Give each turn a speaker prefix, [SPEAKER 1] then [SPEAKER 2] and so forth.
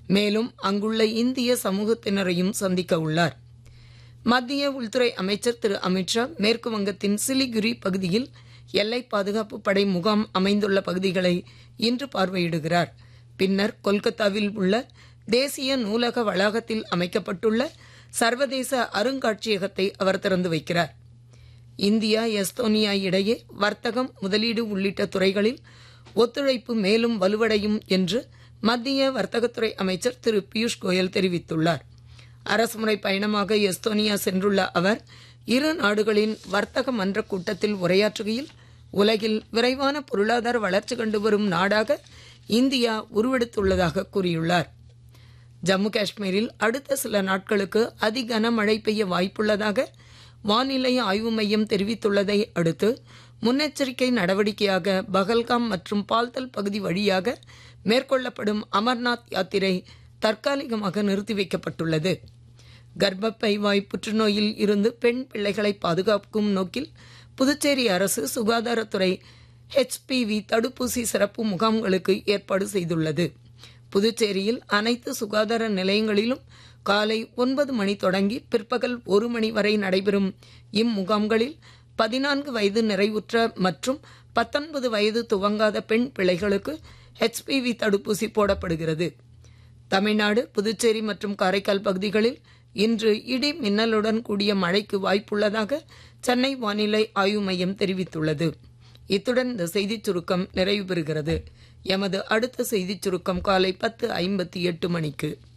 [SPEAKER 1] மேலும் அங்குள்ள இந்திய சமூகத்தினரையும் சந்திக்க உள்ளார் மத்திய உள்துறை அமைச்சர் திரு அமித்ஷா மேற்கு வங்கத்தின் சிலிகுரி பகுதியில் எல்லை பாதுகாப்பு படை முகாம் அமைந்துள்ள பகுதிகளை இன்று பார்வையிடுகிறார் பின்னர் கொல்கத்தாவில் உள்ள தேசிய நூலக வளாகத்தில் அமைக்கப்பட்டுள்ள சர்வதேச அருங்காட்சியகத்தை அவர் திறந்து வைக்கிறார் இந்தியா எஸ்தோனியா இடையே வர்த்தகம் முதலீடு உள்ளிட்ட துறைகளில் ஒத்துழைப்பு மேலும் வலுவடையும் என்று மத்திய வர்த்தகத்துறை அமைச்சர் திரு பியூஷ் கோயல் தெரிவித்துள்ளார் அரசுமுறை பயணமாக எஸ்தோனியா சென்றுள்ள அவர் இரு நாடுகளின் வர்த்தக மன்ற கூட்டத்தில் உரையாற்றுகையில் உலகில் விரைவான பொருளாதார வளர்ச்சி கண்டு வரும் நாடாக இந்தியா உருவெடுத்துள்ளதாக கூறியுள்ளார் ஜம்மு காஷ்மீரில் அடுத்த சில நாட்களுக்கு அதி கனமழை பெய்ய வாய்ப்புள்ளதாக வானிலை ஆய்வு மையம் தெரிவித்துள்ளதை அடுத்து முன்னெச்சரிக்கை நடவடிக்கையாக பகல்காம் மற்றும் பால்தல் பகுதி வழியாக மேற்கொள்ளப்படும் அமர்நாத் யாத்திரை தற்காலிகமாக நிறுத்தி வைக்கப்பட்டுள்ளது கர்ப்பப்பை வாய் புற்றுநோயில் இருந்து பெண் பிள்ளைகளை பாதுகாக்கும் நோக்கில் புதுச்சேரி அரசு சுகாதாரத்துறை ஹெச்பிவி தடுப்பூசி சிறப்பு முகாம்களுக்கு ஏற்பாடு செய்துள்ளது புதுச்சேரியில் அனைத்து சுகாதார நிலையங்களிலும் காலை ஒன்பது மணி தொடங்கி பிற்பகல் ஒரு மணி வரை நடைபெறும் இம்முகாம்களில் பதினான்கு வயது நிறைவுற்ற மற்றும் பத்தொன்பது வயது துவங்காத பெண் பிள்ளைகளுக்கு ஹெச்பிவி தடுப்பூசி போடப்படுகிறது தமிழ்நாடு புதுச்சேரி மற்றும் காரைக்கால் பகுதிகளில் இன்று இடி மின்னலுடன் கூடிய மழைக்கு வாய்ப்புள்ளதாக சென்னை வானிலை ஆய்வு மையம் தெரிவித்துள்ளது இத்துடன் இந்த செய்திச் சுருக்கம் நிறைவு பெறுகிறது எமது அடுத்த செய்திச் சுருக்கம் காலை பத்து ஐம்பத்தி எட்டு மணிக்கு